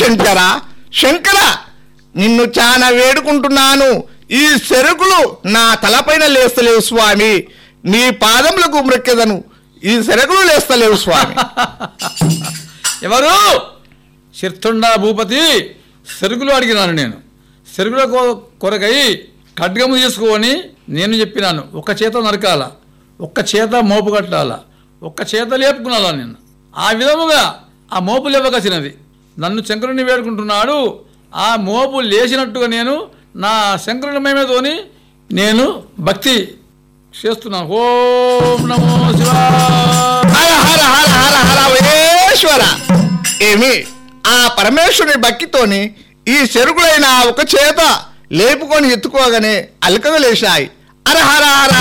శంకర శంకర నిన్ను చాలా వేడుకుంటున్నాను ఈ సెరుకులు నా తలపైన లేస్తలేవు స్వామి నీ పాదములకు మృక్కెదను ఈ సెరకులు లేస్తలేవు స్వామి ఎవరు చిత్తుండా భూపతి సెరుగులు అడిగినాను నేను సెరుగుల కొ- కొరకై ఖడ్గము తీసుకొని నేను చెప్పినాను ఒక్క చేత నరకాల ఒక్క చేత మోపు కట్టాల ఒక్క చేత లేపుకున్నాలా నేను ఆ విధముగా ఆ మోపు లేపకసినది నన్ను శంకరుని వేడుకుంటున్నాడు ఆ మోపు లేచినట్టుగా నేను నా శంకరుని మేమేతోని నేను భక్తి చేస్తున్నాను ఓం నమో శివాయ హర హర హర హర హర వేశ్వర ఏమి ఆ పరమేశ్వరుని భక్తితోని ఈ చెరుకులైన ఒక చేత లేపుకొని ఎత్తుకోగానే అలకగా లేచాయి హర హర హర